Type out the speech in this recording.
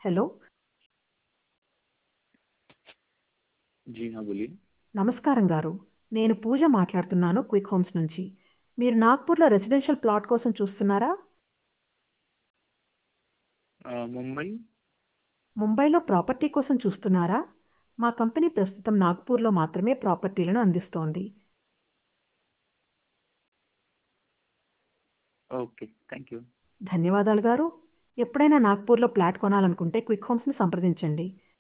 hello जी हाँ बोलिए నమస్కారం గారు నేను పూజ మాట్లాడుతున్నాను క్విక్ హోమ్స్ నుంచి మీరు నాగ్పూర్లో రెసిడెన్షియల్ ప్లాట్ కోసం చూస్తున్నారా आ, मुंबई ముంబైలో ప్రాపర్టీ కోసం చూస్తున్నారా మా కంపెనీ ప్రస్తుతం నాగ్పూర్లో మాత్రమే ప్రాపర్టీలను అందిస్తోంది ఓకే థ్యాంక్ యూ ధన్యవాదాలు గారు ఎప్పుడైనా నాగ్పూర్లో ఫ్లాట్ కొనాలనుకుంటే క్విక్ హోమ్స్ని సంప్రదించండి